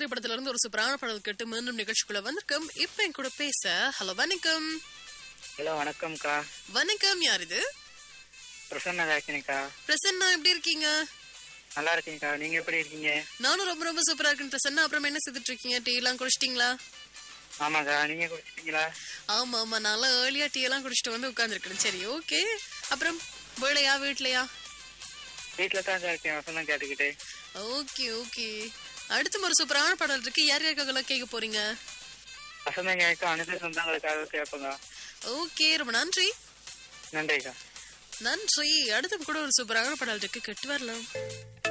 திரைப்படத்துல இருந்து ஒரு சூப்பரான பாடல் கேட்டு மீண்டும் நிகழ்ச்சிக்குள்ள வந்திருக்கோம் இப்ப என் கூட பேச ஹலோ வணக்கம் ஹலோ வணக்கம்க்கா வணக்கம் யார் இது பிரசன்னா தாக்கினிக்கா பிரசன்னா எப்படி இருக்கீங்க நல்லா இருக்கீங்கக்கா நீங்க எப்படி இருக்கீங்க நானும் ரொம்ப ரொம்ப சூப்பரா இருக்கேன் பிரசன்னா அப்புறம் என்ன செய்துட்டு இருக்கீங்க டீ எல்லாம் குடிச்சிட்டீங்களா ஆமாக்கா நீங்க குடிச்சிட்டீங்களா ஆமா ஆமா நல்லா ஏர்லியா டீ எல்லாம் குடிச்சிட்டு வந்து உட்கார்ந்துருக்கேன் சரி ஓகே அப்புறம் வேலையா வீட்லயா வீட்டில் தான் இருக்கேன் வசந்தம் கேட்டுக்கிட்டு ஓகே ஓகே அடுத்து ஒரு சூப்பரான பாடல் இருக்கு யார் யாருக்காக கேட்க போறீங்க வசந்தம் கேட்க அனைத்து சொந்தங்களுக்காக கேட்போங்க ஓகே ரொம்ப நன்றி நன்றிக்கா நன்றி அடுத்து கூட ஒரு சூப்பரான பாடல் இருக்கு கெட்டு வரலாம்